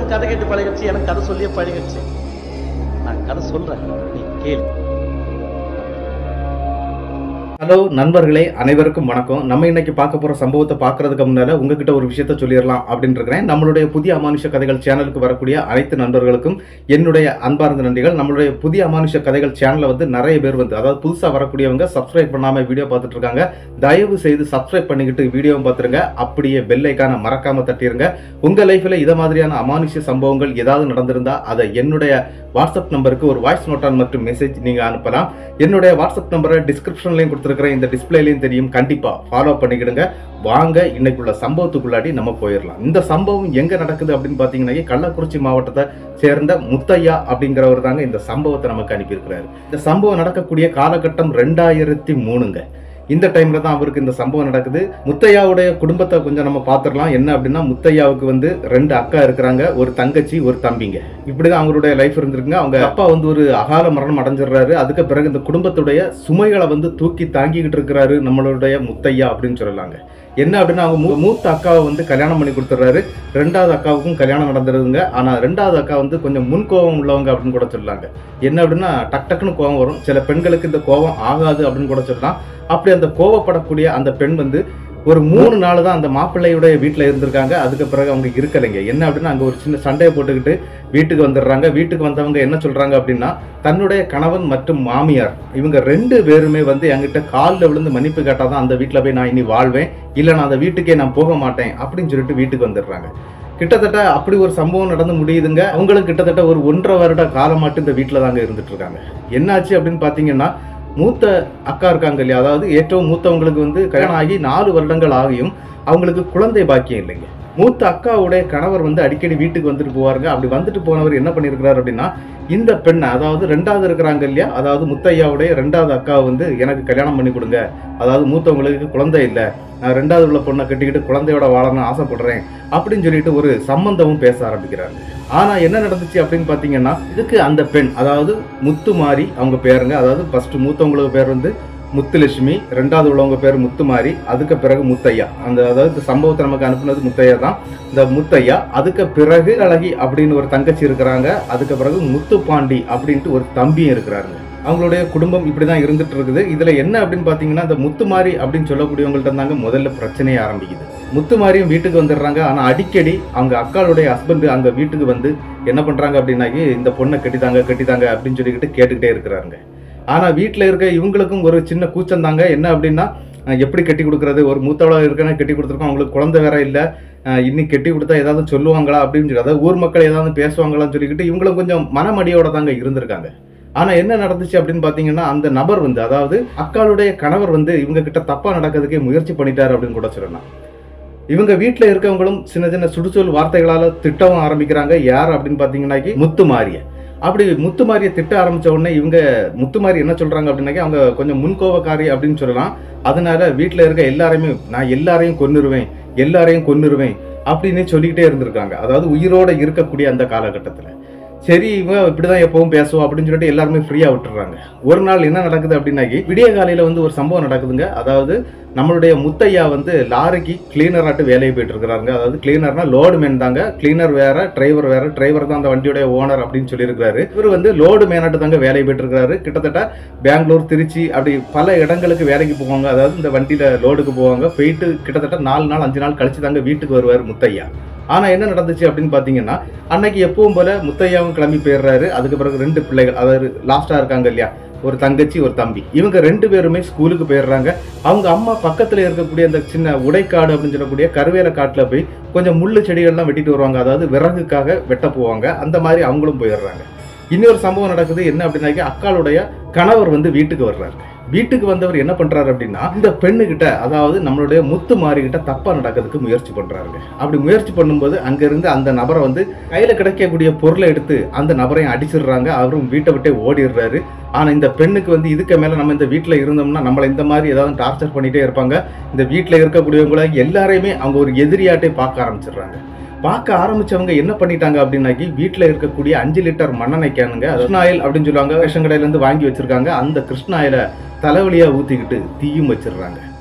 உனக்கு கதை கேட்டு பழகிடுச்சு எனக்கு கதை சொல்லியே பழகிடுச்சு நான் கதை சொல்றேன் நீ கேளு ஹலோ நண்பர்களே அனைவருக்கும் வணக்கம் நம்ம இன்னைக்கு பார்க்க போற சம்பவத்தை பார்க்கறதுக்கு முன்னால உங்ககிட்ட ஒரு விஷயத்த சொல்லிடலாம் அப்படின்னு இருக்கிறேன் நம்மளுடைய புதிய அமானுஷ கதைகள் சேனலுக்கு வரக்கூடிய அனைத்து நண்பர்களுக்கும் என்னுடைய அன்பார்ந்த நன்றிகள் நம்மளுடைய புதிய அமானுஷ கதைகள் சேனல்ல வந்து நிறைய பேர் வந்து அதாவது புதுசா வரக்கூடியவங்க சப்ஸ்கிரைப் பண்ணாம வீடியோ பார்த்துட்டு இருக்காங்க தயவு செய்து சப்ஸ்கிரைப் பண்ணிக்கிட்டு வீடியோவும் பார்த்துருங்க அப்படியே பெல் ஐக்கான மறக்காம தட்டிருங்க உங்க லைஃப்ல இத மாதிரியான அமானுஷ்ய சம்பவங்கள் ஏதாவது நடந்திருந்தா அதை என்னுடைய வாட்ஸ்அப் நம்பருக்கு ஒரு வாய்ஸ் நோட்டான் மற்றும் மெசேஜ் நீங்க அனுப்பலாம் என்னுடைய வாட்ஸ்அப் நம்பரை டிஸ்கிரிப்ஷன்லையும் கொடுத்துருக்கிறேன் இந்த டிஸ்பிளேலையும் தெரியும் கண்டிப்பா ஃபாலோ பண்ணிக்கிடுங்க வாங்க இன்னைக்குள்ள சம்பவத்துக்குள்ளாடி நம்ம போயிடலாம் இந்த சம்பவம் எங்க நடக்குது அப்படின்னு பாத்தீங்கன்னா கள்ளக்குறிச்சி மாவட்டத்தை சேர்ந்த முத்தையா அப்படிங்கிறவர் தாங்க இந்த சம்பவத்தை நமக்கு அனுப்பியிருக்கிறாரு இந்த சம்பவம் நடக்கக்கூடிய காலகட்டம் ரெண்டாயிரத்தி மூணுங்க இந்த டைம்ல தான் அவருக்கு இந்த சம்பவம் நடக்குது முத்தையாவுடைய குடும்பத்தை கொஞ்சம் நம்ம பார்த்துடலாம் என்ன அப்படின்னா முத்தையாவுக்கு வந்து ரெண்டு அக்கா இருக்கிறாங்க ஒரு தங்கச்சி ஒரு தம்பிங்க இப்படிதான் அவங்களுடைய லைஃப் இருந்திருக்குங்க அவங்க அப்பா வந்து ஒரு அகால மரணம் அடைஞ்சிடுறாரு அதுக்கு பிறகு இந்த குடும்பத்துடைய சுமைகளை வந்து தூக்கி தாங்கிக்கிட்டு இருக்கிறாரு நம்மளுடைய முத்தையா அப்படின்னு சொல்லலாங்க என்ன அப்படின்னா அவங்க மூ- மூத்த அக்காவை வந்து கல்யாணம் பண்ணி கொடுத்துட்றாரு ரெண்டாவது அக்காவுக்கும் கல்யாணம் நடந்துருதுங்க ஆனா ரெண்டாவது அக்கா வந்து கொஞ்சம் முன் கோபம் உள்ளவங்க அப்படின்னு கூட சொல்லலாங்க என்ன அப்படின்னா டக் டக்குன்னு கோபம் வரும் சில பெண்களுக்கு இந்த கோபம் ஆகாது அப்படின்னு கூட சொல்லலாம் அப்படி அந்த கோவப்படக்கூடிய அந்த பெண் வந்து ஒரு மூணு நாள் தான் அந்த மாப்பிள்ளையுடைய வீட்டில் இருந்திருக்காங்க அதுக்கு பிறகு அவங்க இருக்கலைங்க என்ன அப்படின்னா அங்கே ஒரு சின்ன சண்டையை போட்டுக்கிட்டு வீட்டுக்கு வந்துடுறாங்க வீட்டுக்கு வந்தவங்க என்ன சொல்றாங்க அப்படின்னா தன்னுடைய கணவன் மற்றும் மாமியார் இவங்க ரெண்டு பேருமே வந்து என்கிட்ட காலில் விழுந்து மன்னிப்பு கேட்டால் தான் அந்த வீட்டில் போய் நான் இனி வாழ்வேன் இல்லை நான் அந்த வீட்டுக்கே நான் போக மாட்டேன் அப்படின்னு சொல்லிட்டு வீட்டுக்கு வந்துடுறாங்க கிட்டத்தட்ட அப்படி ஒரு சம்பவம் நடந்து முடியுதுங்க அவங்களும் கிட்டத்தட்ட ஒரு ஒன்றரை வருட காலமாட்டு இந்த வீட்டில் தாங்க இருந்துட்டு இருக்காங்க என்னாச்சு அப்படின்னு பார்த்தீங்கன்னா மூத்த அக்கா இருக்காங்க இல்லையா அதாவது ஏற்றவும் மூத்தவங்களுக்கு வந்து கல்யாணம் ஆகி நாலு வருடங்கள் ஆகியும் அவங்களுக்கு குழந்தை பாக்கியம் இல்லைங்க மூத்த அக்காவுடைய கணவர் வந்து அடிக்கடி வீட்டுக்கு வந்துட்டு போவாருங்க அப்படி வந்துட்டு போனவர் என்ன பண்ணியிருக்கிறார் அப்படின்னா இந்த பெண்ணை அதாவது ரெண்டாவது இருக்கிறாங்க இல்லையா அதாவது முத்தையாவுடைய ரெண்டாவது அக்காவை வந்து எனக்கு கல்யாணம் பண்ணி கொடுங்க அதாவது மூத்தவங்களுக்கு குழந்தை இல்லை நான் ரெண்டாவது உள்ள பொண்ணை கட்டிக்கிட்டு குழந்தையோட வாழணும்னு ஆசைப்படுறேன் அப்படின்னு சொல்லிட்டு ஒரு சம்பந்தமும் பேச ஆரம்பிக்கிறாங்க ஆனா என்ன நடந்துச்சு அப்படின்னு பாத்தீங்கன்னா இதுக்கு அந்த பெண் அதாவது முத்துமாரி அவங்க பேருங்க அதாவது ஃபர்ஸ்ட் மூத்தவங்களுக்கு பேர் வந்து முத்துலட்சுமி ரெண்டாவது உள்ளவங்க பேர் முத்துமாரி அதுக்கு பிறகு முத்தையா அந்த அதாவது இந்த சம்பவத்தை நமக்கு அனுப்புனது முத்தையா தான் இந்த முத்தையா அதுக்கு பிறகு அழகி அப்படின்னு ஒரு தங்கச்சி இருக்கிறாங்க அதுக்கு பிறகு முத்துப்பாண்டி அப்படின்ட்டு ஒரு தம்பியும் இருக்கிறாருங்க அவங்களுடைய குடும்பம் இப்படிதான் இருந்துட்டு இருக்குது இதுல என்ன அப்படின்னு பாத்தீங்கன்னா இந்த முத்துமாரி அப்படின்னு சொல்லக்கூடியவங்கள்ட்ட தாங்க முதல்ல பிரச்சனையே ஆரம்பிக்குது முத்துமாரியும் வீட்டுக்கு வந்துடுறாங்க ஆனா அடிக்கடி அவங்க அக்காளுடைய ஹஸ்பண்ட் அங்க வீட்டுக்கு வந்து என்ன பண்றாங்க அப்படின்னாக்கி இந்த பொண்ணை கட்டித்தாங்க கட்டித்தாங்க அப்படின்னு சொல்லிக்கிட்டு கேட்டுக்கிட்டே இருக்கிறாங்க ஆனா வீட்டுல இருக்க இவங்களுக்கும் ஒரு சின்ன கூச்சம் தாங்க என்ன அப்படின்னா அஹ் எப்படி கட்டி கொடுக்கறது ஒரு மூத்தவளா இருக்கணும் கட்டி கொடுத்துருக்கோம் அவங்களுக்கு குழந்தை வேற இல்ல அஹ் இன்னைக்கு கட்டி கொடுத்தா ஏதாவது சொல்லுவாங்களா அப்படின்னு சொல்லி அதாவது ஊர் மக்கள் ஏதாவது பேசுவாங்களான்னு சொல்லிக்கிட்டு இவங்களும் கொஞ்சம் மனமடியோட தாங்க இருந்திருக்காங்க ஆனா என்ன நடந்துச்சு அப்படின்னு பாத்தீங்கன்னா அந்த நபர் வந்து அதாவது அக்காளுடைய கணவர் வந்து இவங்க கிட்ட தப்பா நடக்கிறதுக்கே முயற்சி பண்ணிட்டாரு அப்படின்னு கூட சொல்லலாம் இவங்க வீட்டில் இருக்கவங்களும் சின்ன சின்ன சுடுசொல் வார்த்தைகளால திட்டவும் ஆரம்பிக்கிறாங்க யார் அப்படின்னு பார்த்தீங்கன்னாக்கி முத்துமாரிய அப்படி முத்துமாரியை திட்ட ஆரம்பிச்ச உடனே இவங்க முத்துமாரி என்ன சொல்றாங்க அப்படின்னாக்கி அவங்க கொஞ்சம் முன்கோவக்காரி அப்படின்னு சொல்லலாம் அதனால வீட்டில் இருக்க எல்லாரையுமே நான் எல்லாரையும் கொன்னுருவேன் எல்லாரையும் கொன்னுருவேன் அப்படின்னு சொல்லிக்கிட்டே இருந்திருக்காங்க அதாவது உயிரோட இருக்கக்கூடிய அந்த காலகட்டத்தில் சரி இவங்க இப்படிதான் எப்பவும் பேசுவோம் அப்படின்னு சொல்லிட்டு எல்லாருமே ஃப்ரீயா விட்டுறாங்க ஒரு நாள் என்ன நடக்குது அப்படின்னாக்கி விடிய காலையில வந்து ஒரு சம்பவம் நடக்குதுங்க அதாவது நம்மளுடைய முத்தையா வந்து லாரிக்கு கிளீனராட்டு வேலையை போயிட்டு இருக்கிறாங்க அதாவது கிளீனர்னா லோடு மேன் தாங்க கிளீனர் வேற டிரைவர் வேற டிரைவர் தான் அந்த வண்டியோட ஓனர் அப்படின்னு சொல்லியிருக்காரு இவர் வந்து லோடு மேனாட்டு தாங்க வேலையை போயிட்டு இருக்காரு கிட்டத்தட்ட பெங்களூர் திருச்சி அப்படி பல இடங்களுக்கு வேலைக்கு போவாங்க அதாவது இந்த வண்டியில லோடுக்கு போவாங்க போயிட்டு கிட்டத்தட்ட நாலு நாள் அஞ்சு நாள் கழிச்சு தாங்க வீட்டுக்கு வருவார் முத்தையா ஆனா என்ன நடந்துச்சு அப்படின்னு பாத்தீங்கன்னா அன்னைக்கு எப்பவும் போல முத்தையாவும் கிளம்பி போயிடுறாரு அதுக்கு பிறகு ரெண்டு பிள்ளைகள் அதாவது லாஸ்டா இருக்காங்க இல்லையா ஒரு தங்கச்சி ஒரு தம்பி இவங்க ரெண்டு பேருமே ஸ்கூலுக்கு போயிடுறாங்க அவங்க அம்மா பக்கத்துல இருக்கக்கூடிய அந்த சின்ன உடைக்காடு அப்படின்னு சொல்லக்கூடிய கருவேல காட்டுல போய் கொஞ்சம் முள்ளு செடிகள்லாம் வெட்டிட்டு வருவாங்க அதாவது விறகுக்காக வெட்ட போவாங்க அந்த மாதிரி அவங்களும் போயிடுறாங்க இன்னொரு சம்பவம் நடக்குது என்ன அப்படின்னாக்கி அக்காளுடைய கணவர் வந்து வீட்டுக்கு வர்றாரு வீட்டுக்கு வந்தவர் என்ன பண்றாரு அப்படின்னா இந்த பெண்ணுகிட்ட அதாவது நம்மளுடைய முத்து மாறிக்கிட்ட தப்பா நடக்கிறதுக்கு முயற்சி பண்றாருங்க அப்படி முயற்சி பண்ணும்போது அங்க இருந்து அந்த நபரை வந்து கையில கிடைக்கக்கூடிய பொருளை எடுத்து அந்த நபரையும் அடிச்சிடுறாங்க அவரும் வீட்டை விட்டே ஓடிடுறாரு ஆனா இந்த பெண்ணுக்கு வந்து இதுக்கு மேல நம்ம இந்த வீட்டுல இருந்தோம்னா நம்மளை இந்த மாதிரி ஏதாவது டார்ச்சர் பண்ணிட்டே இருப்பாங்க இந்த வீட்டுல இருக்கக்கூடியவங்கள எல்லாரையுமே அவங்க ஒரு எதிரியாட்டே பார்க்க ஆரம்பிச்சிடுறாங்க பார்க்க ஆரம்பிச்சவங்க என்ன பண்ணிட்டாங்க அப்படின்னாக்கி வீட்டில் இருக்கக்கூடிய அஞ்சு லிட்டர் மண்ணெண்ணெய் கேனுங்க கிருஷ்ண ஆயில் அப்படின்னு சொல்லுவாங்க ரேஷன் கடையில இருந்து வாங்கி வச்சிருக்காங்க அந்த கிருஷ்ண ஆயிலை தலைவலியா ஊத்திக்கிட்டு தீயும் வச்சிடுறாங்க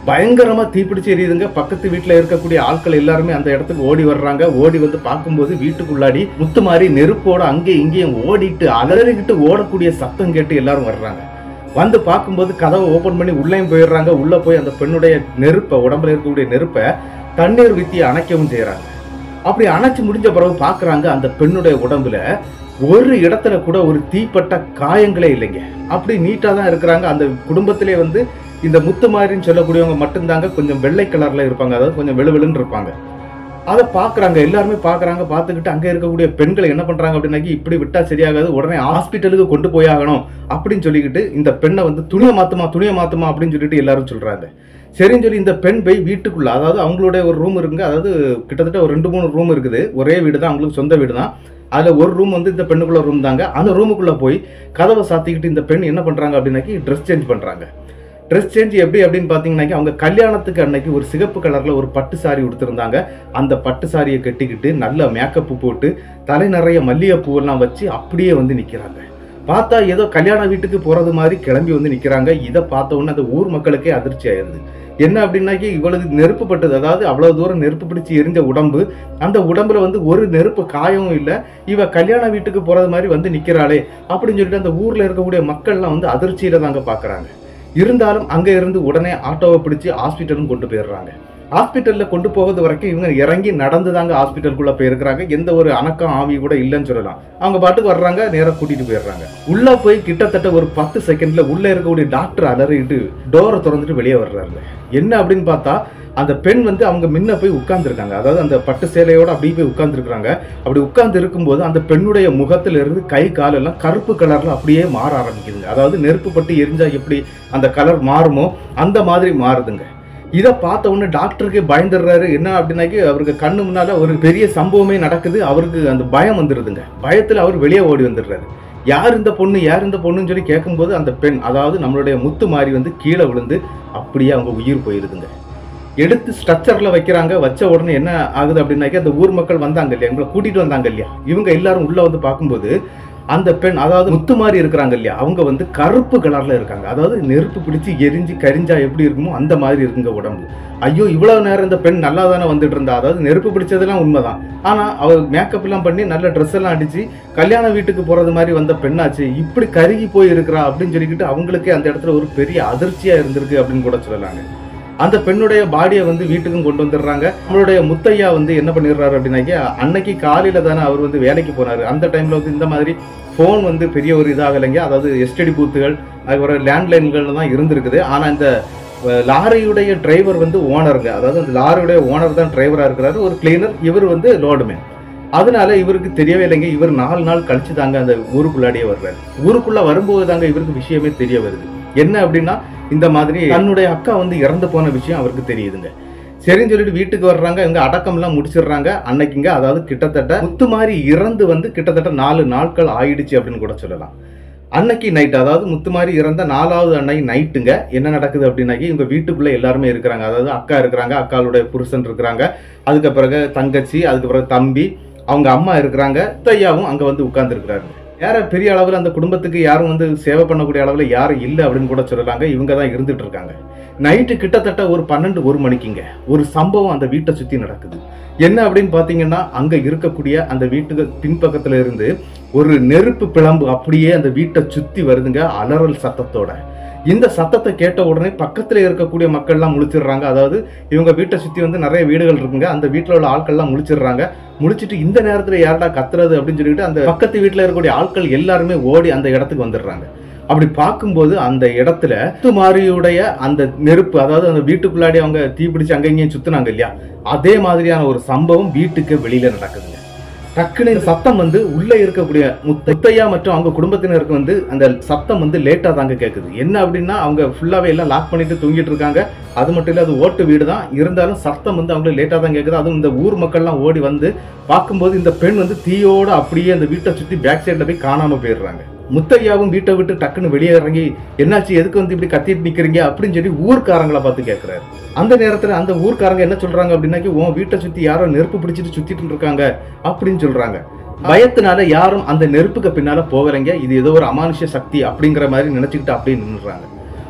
பயங்கரமா தீப்பிடிச்சு எரியுதுங்க பக்கத்து வீட்டுல இருக்கக்கூடிய ஆட்கள் எல்லாருமே அந்த இடத்துக்கு ஓடி வர்றாங்க ஓடி வந்து பார்க்கும்போது வீட்டுக்குள்ளாடி முத்து மாதிரி நெருப்போட அங்கேயும் இங்கேயும் ஓடிட்டு அலறிக்கிட்டு ஓடக்கூடிய சத்தம் கேட்டு எல்லாரும் வர்றாங்க வந்து பார்க்கும்போது கதவை ஓபன் பண்ணி உள்ளேயும் போயிடுறாங்க உள்ள போய் அந்த பெண்ணுடைய நெருப்பை உடம்புல இருக்கக்கூடிய நெருப்பை தண்ணீர் வித்தி அணைக்கவும் செய்றாங்க அப்படி அணைச்சு முடிஞ்ச பிறகு பார்க்கறாங்க அந்த பெண்ணுடைய உடம்புல ஒரு இடத்துல கூட ஒரு தீப்பட்ட காயங்களே இல்லைங்க அப்படி நீட்டா தான் இருக்கிறாங்க அந்த குடும்பத்திலே வந்து இந்த முத்து மாதிரின்னு சொல்லக்கூடியவங்க மட்டும்தாங்க கொஞ்சம் வெள்ளை கலர்ல இருப்பாங்க அதாவது கொஞ்சம் வெளுவெளுன்னு இருப்பாங்க அதை பார்க்கறாங்க எல்லாருமே பார்க்கறாங்க பார்த்துக்கிட்டு அங்கே இருக்கக்கூடிய பெண்கள் என்ன பண்றாங்க அப்படின்னாக்கி இப்படி விட்டா சரியாகாது உடனே ஹாஸ்பிட்டலுக்கு கொண்டு போயாகணும் அப்படின்னு சொல்லிக்கிட்டு இந்த பெண்ணை வந்து துணியை மாத்துமா துணியை மாத்துமா அப்படின்னு சொல்லிட்டு எல்லாரும் சொல்றாங்க சரின்னு சொல்லி இந்த பெண் போய் வீட்டுக்குள்ள அதாவது அவங்களுடைய ஒரு ரூம் இருக்குங்க அதாவது கிட்டத்தட்ட ஒரு ரெண்டு மூணு ரூம் இருக்குது ஒரே வீடு தான் அவங்களுக்கு சொந்த வீடு தான் அதில் ஒரு ரூம் வந்து இந்த பெண்ணுக்குள்ள ரூம் தாங்க அந்த ரூமுக்குள்ள போய் கதவை சாத்திக்கிட்டு இந்த பெண் என்ன பண்றாங்க அப்படின்னாக்கி ட்ரெஸ் சேஞ்ச் பண்றாங்க ட்ரெஸ் சேஞ்ச் எப்படி அப்படின்னு பார்த்தீங்கன்னாக்கி அவங்க கல்யாணத்துக்கு அன்னைக்கு ஒரு சிகப்பு கலரில் ஒரு பட்டு சாரி உடுத்திருந்தாங்க அந்த பட்டு சாரியை கட்டிக்கிட்டு நல்ல மேக்கப் போட்டு தலை நிறைய மல்லிகைப்பூவெல்லாம் வச்சு அப்படியே வந்து நிற்கிறாங்க பார்த்தா ஏதோ கல்யாண வீட்டுக்கு போகிறது மாதிரி கிளம்பி வந்து நிற்கிறாங்க இதை பார்த்த உடனே அந்த ஊர் மக்களுக்கே அதிர்ச்சி ஆயிருது என்ன அப்படின்னாக்கி இவ்வளவு நெருப்பு பட்டது அதாவது அவ்வளவு தூரம் நெருப்பு பிடிச்சி எரிஞ்ச உடம்பு அந்த உடம்புல வந்து ஒரு நெருப்பு காயமும் இல்லை இவ கல்யாண வீட்டுக்கு போறது மாதிரி வந்து நிக்கிறாளே அப்படின்னு சொல்லிட்டு அந்த ஊர்ல இருக்கக்கூடிய மக்கள்லாம் வந்து அதிர்ச்சியில தாங்க பாக்குறாங்க இருந்தாலும் அங்க இருந்து உடனே ஆட்டோவை பிடிச்சி ஹாஸ்பிட்டலும் கொண்டு போயிடுறாங்க ஹாஸ்பிட்டல்ல கொண்டு போகிறது வரைக்கும் இவங்க இறங்கி நடந்து தாங்க ஹாஸ்பிட்டலுக்குள்ள போயிருக்கிறாங்க எந்த ஒரு அணக்கம் ஆவி கூட இல்லைன்னு சொல்லலாம் அவங்க பாட்டுக்கு வர்றாங்க நேரா கூட்டிட்டு போயிடுறாங்க உள்ள போய் கிட்டத்தட்ட ஒரு பத்து செகண்ட்ல உள்ள இருக்கக்கூடிய டாக்டர் அலறிட்டு டோரை திறந்துட்டு வெளியே வர்றாங்க என்ன அப்படின்னு பார்த்தா அந்த பெண் வந்து அவங்க முன்ன போய் உட்கார்ந்துருக்காங்க அதாவது அந்த பட்டு சேலையோட அப்படியே போய் உட்கார்ந்துருக்காங்க அப்படி உட்கார்ந்து இருக்கும்போது அந்த பெண்ணுடைய முகத்துல இருந்து கை கால் எல்லாம் கருப்பு கலர்ல அப்படியே மாற ஆரம்பிக்குதுங்க அதாவது நெருப்பு பட்டு எரிஞ்சா எப்படி அந்த கலர் மாறுமோ அந்த மாதிரி மாறுதுங்க இதை பார்த்த உடனே டாக்டருக்கே பயந்துடுறாரு என்ன அப்படின்னாக்கி அவருக்கு கண்ணு முன்னால ஒரு பெரிய சம்பவமே நடக்குது அவருக்கு அந்த பயம் வந்துடுதுங்க பயத்துல அவர் வெளியே ஓடி வந்துடுறாரு யார் இந்த பொண்ணு யார் இந்த பொண்ணுன்னு சொல்லி கேட்கும்போது அந்த பெண் அதாவது நம்மளுடைய முத்து மாறி வந்து கீழே விழுந்து அப்படியே அவங்க உயிர் போயிருதுங்க எடுத்து ஸ்ட்ரக்சர்ல வைக்கிறாங்க வச்ச உடனே என்ன ஆகுது அப்படின்னாக்கி அந்த ஊர் மக்கள் வந்தாங்க இல்லையா இவங்களை கூட்டிட்டு வந்தாங்க இல்லையா இவங்க எல்லாரும் உள்ள வந்து பார்க்கும்போது அந்த பெண் அதாவது முத்து மாதிரி இருக்கிறாங்க இல்லையா அவங்க வந்து கருப்பு கலர்ல இருக்காங்க அதாவது நெருப்பு பிடிச்சு எரிஞ்சு கரிஞ்சா எப்படி இருக்குமோ அந்த மாதிரி இருக்குங்க உடம்பு ஐயோ இவ்வளவு நேரம் இந்த பெண் நல்லா தானே வந்துட்டு இருந்தா அதாவது நெருப்பு பிடிச்சதெல்லாம் உண்மைதான் ஆனா அவ மேக்கப் எல்லாம் பண்ணி நல்ல ட்ரெஸ் எல்லாம் அடிச்சு கல்யாண வீட்டுக்கு போறது மாதிரி வந்த பெண்ணாச்சு இப்படி கருகி போய் இருக்கிறா அப்படின்னு சொல்லிக்கிட்டு அவங்களுக்கே அந்த இடத்துல ஒரு பெரிய அதிர்ச்சியா இருந்திருக்கு அப்படின்னு கூட சொல்லலாங்க அந்த பெண்ணுடைய பாடியை வந்து வீட்டுக்கும் கொண்டு வந்துடுறாங்க நம்மளுடைய முத்தையா வந்து என்ன பண்ணிடுறாரு அப்படின்னாக்கி அன்னைக்கு காலையில தானே அவர் வந்து வேலைக்கு போனாரு அந்த டைம்ல வந்து இந்த மாதிரி ஃபோன் வந்து பெரிய ஒரு இதாகலைங்க அதாவது எஸ்டிடி பூத்துகள் அதுக்கப்புறம் லேண்ட்லைன்கள் தான் இருந்திருக்குது ஆனா இந்த அஹ், லாரியுடைய டிரைவர் வந்து ஓனருங்க அதாவது அந்த லாரியுடைய ஓனர் தான் டிரைவரா இருக்கிறாரு ஒரு கிளீனர் இவர் வந்து லோடுமேன் அதனால இவருக்கு தெரியவே இல்லைங்க இவர் நாலு நாள் கழிச்சு தாங்க அந்த ஊருக்குள்ளாடியே வர்றாரு ஊருக்குள்ள வரும்போது தாங்க இவருக்கு விஷயமே தெரிய வருது என்ன அப்படின்னா இந்த மாதிரி தன்னுடைய அக்கா வந்து இறந்து போன விஷயம் அவருக்கு தெரியுதுங்க சரின்னு சொல்லிட்டு வீட்டுக்கு வர்றாங்க இவங்க அடக்கம்லாம் முடிச்சிடுறாங்க அன்னைக்குங்க அதாவது கிட்டத்தட்ட முத்து மாதிரி இறந்து வந்து கிட்டத்தட்ட நாலு நாட்கள் ஆயிடுச்சு அப்படின்னு கூட சொல்லலாம் அன்னைக்கு நைட் அதாவது முத்து மாதிரி இறந்த நாலாவது அன்னைக்கு நைட்டுங்க என்ன நடக்குது அப்படின்னாக்கி இவங்க வீட்டுக்குள்ள எல்லாருமே இருக்கிறாங்க அதாவது அக்கா இருக்கிறாங்க அக்காளுடைய புருஷன் இருக்கிறாங்க அதுக்கு பிறகு தங்கச்சி அதுக்கு பிறகு தம்பி அவங்க அம்மா இருக்கிறாங்க தையாவும் அங்க வந்து உட்கார்ந்து யார பெரிய அளவில் அந்த குடும்பத்துக்கு யாரும் வந்து சேவை பண்ணக்கூடிய அளவில் யாரும் இல்லை அப்படின்னு கூட சொல்லலாங்க இவங்க தான் இருந்துட்டு இருக்காங்க நைட்டு கிட்டத்தட்ட ஒரு பன்னெண்டு ஒரு மணிக்குங்க ஒரு சம்பவம் அந்த வீட்டை சுற்றி நடக்குது என்ன அப்படின்னு பார்த்தீங்கன்னா அங்கே இருக்கக்கூடிய அந்த வீட்டுக்கு பின்பக்கத்துல இருந்து ஒரு நெருப்பு பிளம்பு அப்படியே அந்த வீட்டை சுற்றி வருதுங்க அலறல் சத்தத்தோட இந்த சத்தத்தை கேட்ட உடனே பக்கத்துல இருக்கக்கூடிய மக்கள்லாம் முழிச்சிடுறாங்க அதாவது இவங்க வீட்டை சுற்றி வந்து நிறைய வீடுகள் இருக்குங்க அந்த வீட்டில் உள்ள ஆட்கள்லாம் முழிச்சிடுறாங்க முழிச்சிட்டு இந்த நேரத்தில் யார்டா கத்துறது அப்படின்னு சொல்லிட்டு அந்த பக்கத்து வீட்டில் இருக்கக்கூடிய ஆட்கள் எல்லாருமே ஓடி அந்த இடத்துக்கு வந்துடுறாங்க அப்படி பார்க்கும்போது அந்த இடத்துல முத்துமாரியுடைய அந்த நெருப்பு அதாவது அந்த வீட்டுக்குள்ளாடி அவங்க தீப்பிடிச்சு அங்க இங்கேயும் சுத்துனாங்க இல்லையா அதே மாதிரியான ஒரு சம்பவம் வீட்டுக்கு வெளியில நடக்குதுங்க டக்குன்னு இந்த சத்தம் வந்து உள்ள இருக்கக்கூடிய முத்த- முத்தையா மற்றும் அவங்க குடும்பத்தினருக்கு வந்து அந்த சத்தம் வந்து லேட்டா தாங்க கேக்குது என்ன அப்படின்னா அவங்க ஃபுல்லாவே எல்லாம் லாக் பண்ணிட்டு தூங்கிட்டு இருக்காங்க அது மட்டும் இல்ல அது ஓட்டு வீடு தான் இருந்தாலும் சத்தம் வந்து அவங்களுக்கு லேட்டா தான் கேக்குது அதுவும் இந்த ஊர் மக்கள்லாம் ஓடி வந்து பார்க்கும்போது இந்த பெண் வந்து தீயோட அப்படியே அந்த வீட்டை சுத்தி பேக் சைடுல போய் காணாம போயிடுறாங்க முத்தையாவும் வீட்டை விட்டு டக்குன்னு வெளியே இறங்கி என்னாச்சு எதுக்கு வந்து இப்படி கத்திட்டு நிக்கிறீங்க அப்படின்னு சொல்லி ஊர்க்காரங்களை பார்த்து கேட்கிறாரு அந்த நேரத்துல அந்த ஊர்க்காரங்க என்ன சொல்றாங்க அப்படின்னாக்கி உன் வீட்டை சுத்தி யாரோ நெருப்பு பிடிச்சிட்டு சுத்திட்டு இருக்காங்க அப்படின்னு சொல்றாங்க பயத்தினால யாரும் அந்த நெருப்புக்கு பின்னால போகலைங்க இது ஏதோ ஒரு அமானுஷ்ய சக்தி அப்படிங்கிற மாதிரி நினைச்சுக்கிட்டு அப்படியே நின்றுறாங்க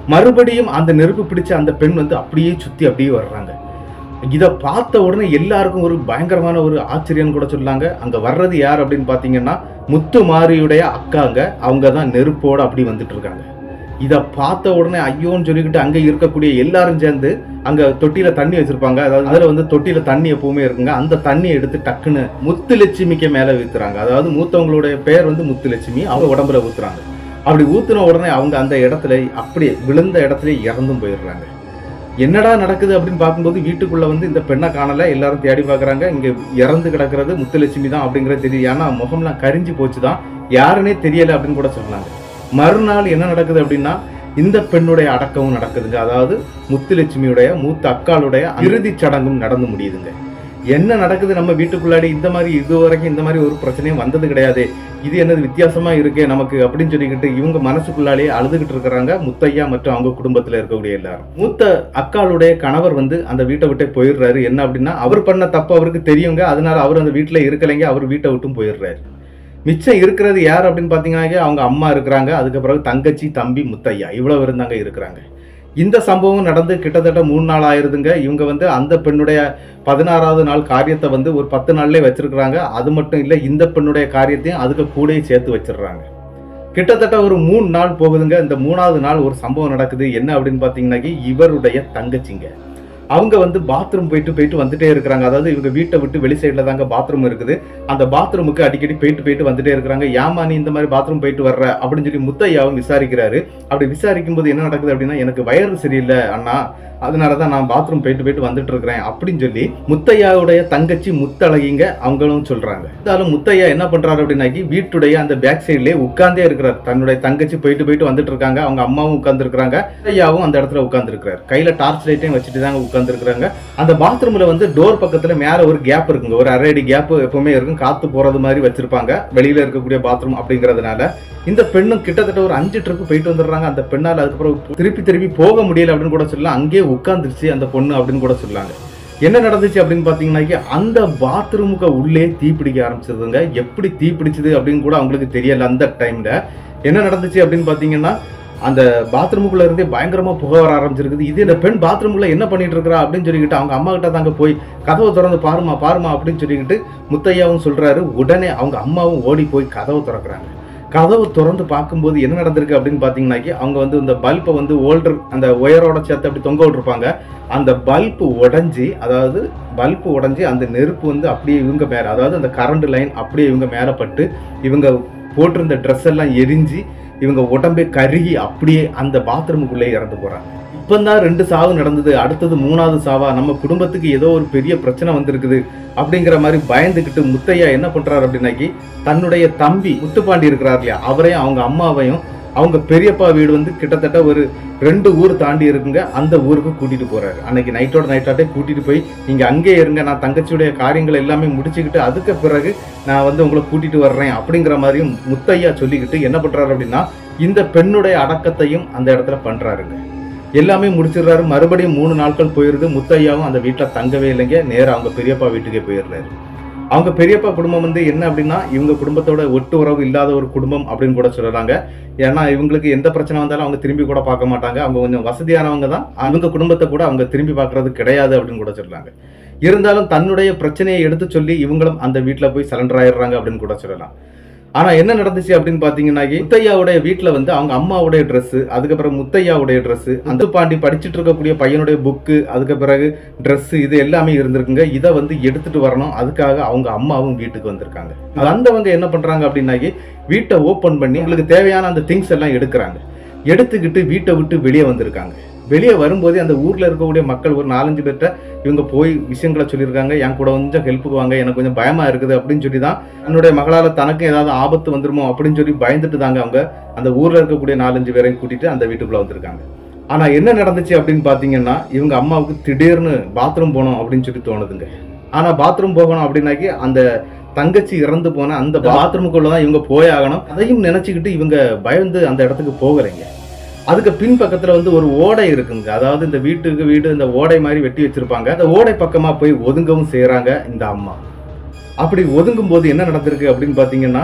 மறுபடியும் அந்த நெருப்பு பிடிச்ச அந்த பெண் வந்து அப்படியே சுத்தி அப்படியே வர்றாங்க இதை பார்த்த உடனே எல்லாருக்கும் ஒரு பயங்கரமான ஒரு ஆச்சரியம் கூட சொல்லாங்க அங்க வர்றது யார் அப்படின்னு பாத்தீங்கன்னா முத்து மாரியுடைய அக்காங்க அவங்க தான் நெருப்போட அப்படி வந்துட்டு இருக்காங்க இதை பார்த்த உடனே ஐயோன்னு சொல்லிக்கிட்டு அங்க இருக்கக்கூடிய எல்லாரும் சேர்ந்து அங்க தொட்டியில தண்ணி வச்சிருப்பாங்க அதாவது அதுல வந்து தொட்டியில தண்ணி எப்பவுமே இருக்குங்க அந்த தண்ணியை எடுத்து டக்குன்னு முத்துலட்சுமிக்கு மேல ஊத்துறாங்க அதாவது மூத்தவங்களுடைய பேர் வந்து முத்துலட்சுமி அவங்க உடம்புல ஊத்துறாங்க அப்படி ஊத்துன உடனே அவங்க அந்த இடத்துல அப்படியே விழுந்த இடத்துல இறந்தும் போயிடுறாங்க என்னடா நடக்குது அப்படின்னு பார்க்கும்போது வீட்டுக்குள்ள வந்து இந்த பெண்ணை காணல எல்லாரும் தேடி பார்க்கறாங்க இங்க இறந்து கிடக்கிறது முத்துலட்சுமி தான் அப்படிங்கறது தெரியுது ஏன்னா முகம்லாம் கரிஞ்சு போச்சுதான் யாருன்னே தெரியல அப்படின்னு கூட சொன்னாங்க மறுநாள் என்ன நடக்குது அப்படின்னா இந்த பெண்ணுடைய அடக்கமும் நடக்குதுங்க அதாவது முத்துலட்சுமியுடைய மூத்த அக்காளுடைய இறுதிச் சடங்கும் நடந்து முடியுதுங்க என்ன நடக்குது நம்ம வீட்டுக்குள்ளாடி இந்த மாதிரி இது வரைக்கும் இந்த மாதிரி ஒரு பிரச்சனையும் வந்தது கிடையாது இது என்னது வித்தியாசமா இருக்கே நமக்கு அப்படின்னு சொல்லிக்கிட்டு இவங்க மனசுக்குள்ளாலேயே அழுதுகிட்டு இருக்கிறாங்க முத்தையா மற்றும் அவங்க குடும்பத்துல இருக்கக்கூடிய எல்லாரும் மூத்த அக்காளுடைய கணவர் வந்து அந்த வீட்டை விட்டே போயிடுறாரு என்ன அப்படின்னா அவர் பண்ண தப்பு அவருக்கு தெரியுங்க அதனால அவர் அந்த வீட்டுல இருக்கலைங்க அவர் வீட்டை விட்டும் போயிடுறாரு மிச்சம் இருக்கிறது யார் அப்படின்னு பார்த்தீங்கன்னா அவங்க அம்மா இருக்கிறாங்க அதுக்கு பிறகு தங்கச்சி தம்பி முத்தையா இவ்வளவு இருந்தாங்க இருக்கிறாங்க இந்த சம்பவம் நடந்து கிட்டத்தட்ட மூணு நாள் ஆயிருதுங்க இவங்க வந்து அந்த பெண்ணுடைய பதினாறாவது நாள் காரியத்தை வந்து ஒரு பத்து நாள்லயே வச்சிருக்கிறாங்க அது மட்டும் இல்லை இந்த பெண்ணுடைய காரியத்தையும் அதுக்கு கூடயே சேர்த்து வச்சிடுறாங்க கிட்டத்தட்ட ஒரு மூணு நாள் போகுதுங்க இந்த மூணாவது நாள் ஒரு சம்பவம் நடக்குது என்ன அப்படின்னு பார்த்தீங்கன்னாக்கி இவருடைய தங்கச்சிங்க அவங்க வந்து பாத்ரூம் போயிட்டு போயிட்டு வந்துட்டே இருக்கிறாங்க அதாவது இவங்க வீட்டை விட்டு வெளி சைடில் தாங்க பாத்ரூம் இருக்குது அந்த பாத்ரூமுக்கு அடிக்கடி போயிட்டு போயிட்டு வந்துட்டே இருக்கிறாங்க ஏமா நீ இந்த மாதிரி பாத்ரூம் போயிட்டு வர்ற அப்படின்னு சொல்லி முத்தையாவும் விசாரிக்கிறாரு அப்படி விசாரிக்கும் போது என்ன நடக்குது அப்படின்னா எனக்கு வயறு சரியில்லை அண்ணா அதனால தான் நான் பாத்ரூம் போயிட்டு போயிட்டு வந்துட்டு இருக்கிறேன் அப்படின்னு சொல்லி முத்தையாவுடைய தங்கச்சி முத்தழகிங்க அவங்களும் சொல்றாங்க இருந்தாலும் முத்தையா என்ன பண்றாரு அப்படின்னாக்கி வீட்டுடைய அந்த பேக் சைட்லயே உட்கார்ந்தே இருக்கிறார் தன்னுடைய தங்கச்சி போயிட்டு போயிட்டு வந்துட்டு இருக்காங்க அவங்க அம்மாவும் உட்கார்ந்து இருக்கிறாங்க முத்தையாவும் அந்த இடத்துல உட்கார்ந்து இருக்கிறார் கையில டார்ச் லைட்டையும் வச்சுட்டு தாங்க உட்கார்ந்து இருக்கிறாங்க அந்த பாத்ரூம்ல வந்து டோர் பக்கத்துல மேல ஒரு கேப் இருக்குங்க ஒரு அரை அடி கேப் எப்பவுமே இருக்கும் காத்து போறது மாதிரி வச்சிருப்பாங்க வெளியில இருக்கக்கூடிய பாத்ரூம் அப்படிங்கறதுனால இந்த பெண்ணும் கிட்டத்தட்ட ஒரு அஞ்சு ட்ரிப் போயிட்டு வந்துடுறாங்க அந்த பெண்ணால் அதுக்கப்புறம் திருப்பி திருப்பி போக முடியல அப்படின்னு கூட சொல்லலாம் அங்கேயே உட்காந்துருச்சு அந்த பொண்ணு அப்படின்னு கூட சொல்லாங்க என்ன நடந்துச்சு அப்படின்னு பார்த்தீங்கன்னாக்கி அந்த பாத்ரூமுக்கு உள்ளே தீ பிடிக்க ஆரம்பிச்சதுங்க எப்படி தீ பிடிச்சது அப்படின்னு கூட அவங்களுக்கு தெரியல அந்த டைம்ல என்ன நடந்துச்சு அப்படின்னு பார்த்தீங்கன்னா அந்த பாத்ரூமுக்குள்ள இருந்தே பயங்கரமா புகை வர ஆரம்பிச்சிருக்குது இது இந்த பெண் பாத்ரூமுக்குள்ள என்ன பண்ணிட்டு இருக்கா அப்படின்னு சொல்லிக்கிட்டு அவங்க அம்மா கிட்ட தாங்க போய் கதவை திறந்து பாருமா பாருமா அப்படின்னு சொல்லிக்கிட்டு முத்தையாவும் சொல்றாரு உடனே அவங்க அம்மாவும் ஓடி போய் கதவை திறக்கிறாங்க கதவு திறந்து பார்க்கும்போது என்ன நடந்திருக்கு அப்படின்னு பார்த்தீங்கன்னாக்கி அவங்க வந்து இந்த பல்பை வந்து ஓல்டர் அந்த ஒயரோட சேர்த்து அப்படி தொங்க விட்டுருப்பாங்க அந்த பல்பு உடைஞ்சி அதாவது பல்பு உடைஞ்சி அந்த நெருப்பு வந்து அப்படியே இவங்க மேலே அதாவது அந்த கரண்ட் லைன் அப்படியே இவங்க மேலே பட்டு இவங்க போட்டிருந்த ட்ரெஸ் எல்லாம் எரிஞ்சு இவங்க உடம்பே கருகி அப்படியே அந்த பாத்ரூமுக்குள்ளே இறந்து போறாங்க இப்பந்தான் ரெண்டு சாவு நடந்தது அடுத்தது மூணாவது சாவா நம்ம குடும்பத்துக்கு ஏதோ ஒரு பெரிய பிரச்சனை வந்திருக்குது அப்படிங்கிற மாதிரி பயந்துக்கிட்டு முத்தையா என்ன பண்றாரு அப்படின்னாக்கி தன்னுடைய தம்பி முத்துப்பாண்டி இருக்கிறார் இல்லையா அவரையும் அவங்க அம்மாவையும் அவங்க பெரியப்பா வீடு வந்து கிட்டத்தட்ட ஒரு ரெண்டு ஊர் தாண்டி இருக்குங்க அந்த ஊருக்கு கூட்டிட்டு போறாரு அன்னைக்கு நைட்டோட நைட்டாட்டே கூட்டிட்டு போய் நீங்க அங்கே இருங்க நான் தங்கச்சியுடைய காரியங்கள் எல்லாமே முடிச்சுக்கிட்டு அதுக்கு பிறகு நான் வந்து உங்களை கூட்டிட்டு வர்றேன் அப்படிங்கிற மாதிரியும் முத்தையா சொல்லிக்கிட்டு என்ன பண்றாரு அப்படின்னா இந்த பெண்ணுடைய அடக்கத்தையும் அந்த இடத்துல பண்றாருங்க எல்லாமே முடிச்சிடுறாரு மறுபடியும் மூணு நாட்கள் போயிருது முத்தையாவும் அந்த வீட்டில் தங்கவே இல்லைங்க நேரா அவங்க பெரியப்பா வீட்டுக்கே போயிடுறாரு அவங்க பெரியப்பா குடும்பம் வந்து என்ன அப்படின்னா இவங்க குடும்பத்தோட ஒட்டு உறவு இல்லாத ஒரு குடும்பம் அப்படின்னு கூட சொல்றாங்க ஏன்னா இவங்களுக்கு எந்த பிரச்சனை வந்தாலும் அவங்க திரும்பி கூட பார்க்க மாட்டாங்க அவங்க கொஞ்சம் வசதியானவங்க தான் அவங்க குடும்பத்தை கூட அவங்க திரும்பி பார்க்கறது கிடையாது அப்படின்னு கூட சொல்றாங்க இருந்தாலும் தன்னுடைய பிரச்சனையை எடுத்து சொல்லி இவங்களும் அந்த வீட்டில் போய் சரண்டர் ஆயிடுறாங்க அப்படின்னு கூட சொல்லலாம் ஆனா என்ன நடந்துச்சு அப்படின்னு பாத்தீங்கன்னாக்கி முத்தையாவுடைய வீட்டுல வந்து அவங்க அம்மாவுடைய Dress அதுக்கப்புறம் முத்தையாவுடைய Dress அந்த பாண்டி படிச்சுட்டு இருக்கக்கூடிய பையனுடைய புக்கு அதுக்கு பிறகு Dress இது எல்லாமே இருந்திருக்குங்க இதை வந்து எடுத்துட்டு வரணும் அதுக்காக அவங்க அம்மாவும் வீட்டுக்கு வந்திருக்காங்க வந்தவங்க என்ன பண்றாங்க அப்படின்னாக்கி வீட்டை ஓபன் பண்ணி உங்களுக்கு தேவையான அந்த திங்ஸ் எல்லாம் எடுக்கிறாங்க எடுத்துக்கிட்டு வீட்டை விட்டு வெளியே வந்திருக்காங்க வெளியே வரும்போதே அந்த ஊர்ல இருக்கக்கூடிய மக்கள் ஒரு நாலஞ்சு பேர்கிட்ட இவங்க போய் விஷயங்களை சொல்லியிருக்காங்க என் கூட கொஞ்சம் ஹெல்ப்புக்கு வாங்க எனக்கு கொஞ்சம் பயமா இருக்குது அப்படின்னு சொல்லி தான் என்னுடைய மகளால தனக்கும் ஏதாவது ஆபத்து வந்துருமோ அப்படின்னு சொல்லி பயந்துட்டு தாங்க அவங்க அந்த ஊர்ல இருக்கக்கூடிய நாலஞ்சு பேரையும் கூட்டிட்டு அந்த வீட்டுக்குள்ள வந்திருக்காங்க ஆனா என்ன நடந்துச்சு அப்படின்னு பாத்தீங்கன்னா இவங்க அம்மாவுக்கு திடீர்னு பாத்ரூம் போகணும் அப்படின்னு சொல்லி தோணுதுங்க ஆனா பாத்ரூம் போகணும் அப்படின்னாக்கி அந்த தங்கச்சி இறந்து போன அந்த பாத்ரூமுக்குள்ள தான் இவங்க போய் ஆகணும் அதையும் நினைச்சுக்கிட்டு இவங்க பயந்து அந்த இடத்துக்கு போகலைங்க அதுக்கு பின் பக்கத்துல வந்து ஒரு ஓடை இருக்குங்க அதாவது இந்த வீட்டுக்கு வீடு இந்த ஓடை மாதிரி வெட்டி வச்சிருப்பாங்க அந்த ஓடை பக்கமா போய் ஒதுங்கவும் செய்றாங்க இந்த அம்மா அப்படி ஒதுங்கும் போது என்ன நடந்திருக்கு அப்படின்னு பாத்தீங்கன்னா